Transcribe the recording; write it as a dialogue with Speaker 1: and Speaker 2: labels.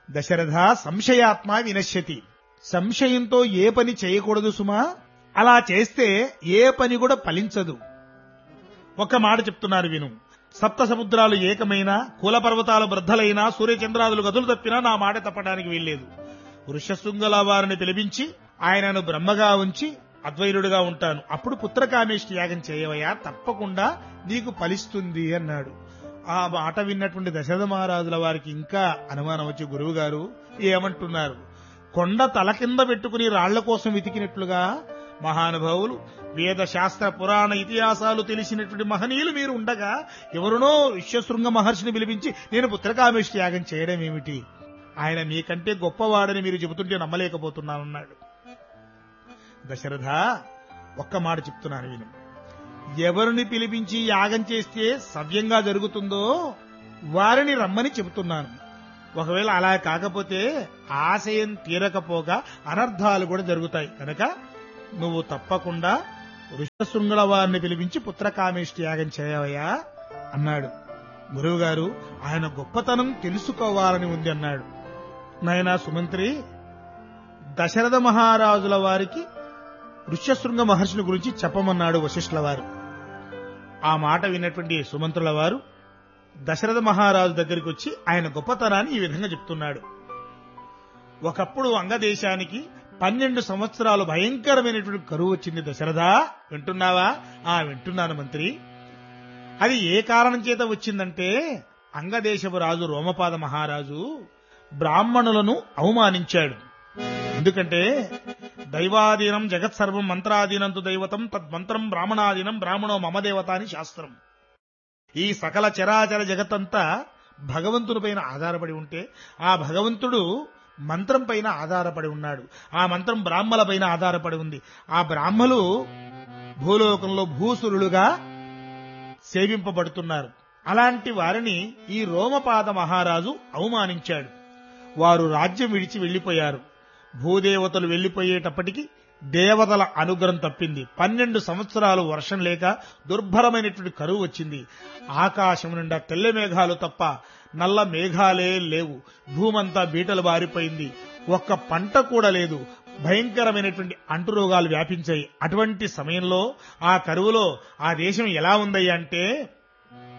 Speaker 1: దశరథ సంశయాత్మ వినశ్యతి సంశయంతో ఏ పని చేయకూడదు సుమా అలా చేస్తే ఏ పని కూడా ఫలించదు ఒక మాట చెప్తున్నారు విను సప్త సముద్రాలు ఏకమైనా కుల పర్వతాలు వృద్ధలైనా సూర్యచంద్రాదులు గదులు తప్పినా నా మాట తప్పడానికి వీల్లేదు వృషశృంగల వారిని పిలిపించి ఆయనను బ్రహ్మగా ఉంచి అద్వైరుడుగా ఉంటాను అప్పుడు పుత్రకామేష్టి యాగం చేయవయ్యా తప్పకుండా నీకు ఫలిస్తుంది అన్నాడు ఆ మాట విన్నటువంటి దశరథ మహారాజుల వారికి ఇంకా అనుమానం వచ్చి గురువు గారు ఏమంటున్నారు కొండ తల కింద పెట్టుకుని రాళ్ల కోసం వెతికినట్లుగా మహానుభావులు వేద శాస్త్ర పురాణ ఇతిహాసాలు తెలిసినటువంటి మహనీయులు మీరు ఉండగా ఎవరునో విశ్వశృంగ మహర్షిని పిలిపించి నేను పుత్రకామేష్టి యాగం చేయడం ఏమిటి ఆయన మీకంటే గొప్పవాడని మీరు చెబుతుంటే నమ్మలేకపోతున్నానన్నాడు దశరథ ఒక్క మాట చెప్తున్నాను విను ఎవరిని పిలిపించి యాగం చేస్తే సవ్యంగా జరుగుతుందో వారిని రమ్మని చెబుతున్నాను ఒకవేళ అలా కాకపోతే ఆశయం తీరకపోగా అనర్థాలు కూడా జరుగుతాయి కనుక నువ్వు తప్పకుండా ఋషశృంగుల వారిని పిలిపించి పుత్రకామేష్టి యాగం చేయవయ్యా అన్నాడు గురువుగారు ఆయన గొప్పతనం తెలుసుకోవాలని ఉంది అన్నాడు నాయనా సుమంత్రి దశరథ మహారాజుల వారికి ఋష్యశృంగ మహర్షుల గురించి చెప్పమన్నాడు వశిష్ఠుల వారు ఆ మాట విన్నటువంటి సుమంత్రుల వారు దశరథ మహారాజు దగ్గరికి వచ్చి ఆయన గొప్పతనాన్ని ఈ విధంగా చెప్తున్నాడు ఒకప్పుడు అంగదేశానికి పన్నెండు సంవత్సరాలు భయంకరమైనటువంటి కరువు వచ్చింది దశరథ వింటున్నావా ఆ వింటున్నాను మంత్రి అది ఏ కారణం చేత వచ్చిందంటే అంగదేశపు రాజు రోమపాద మహారాజు బ్రాహ్మణులను అవమానించాడు ఎందుకంటే దైవాధీనం జగత్సర్వం మంత్రాధీనంతు దైవతం తద్మంత్రం బ్రాహ్మణాధీనం బ్రాహ్మణో మమదేవత అని శాస్త్రం ఈ సకల చరాచర జగత్తంతా భగవంతుని పైన ఆధారపడి ఉంటే ఆ భగవంతుడు మంత్రం పైన ఆధారపడి ఉన్నాడు ఆ మంత్రం బ్రాహ్మల పైన ఆధారపడి ఉంది ఆ బ్రాహ్మలు భూలోకంలో భూసురులుగా సేవింపబడుతున్నారు అలాంటి వారిని ఈ రోమపాద మహారాజు అవమానించాడు వారు రాజ్యం విడిచి వెళ్లిపోయారు భూదేవతలు వెళ్లిపోయేటప్పటికి దేవతల అనుగ్రహం తప్పింది పన్నెండు సంవత్సరాలు వర్షం లేక దుర్భరమైనటువంటి కరువు వచ్చింది ఆకాశం నిండా తెల్ల మేఘాలు తప్ప నల్ల మేఘాలే లేవు భూమంతా బీటలు బారిపోయింది ఒక్క పంట కూడా లేదు భయంకరమైనటువంటి అంటురోగాలు వ్యాపించాయి అటువంటి సమయంలో ఆ కరువులో ఆ దేశం ఎలా ఉందయ్యా అంటే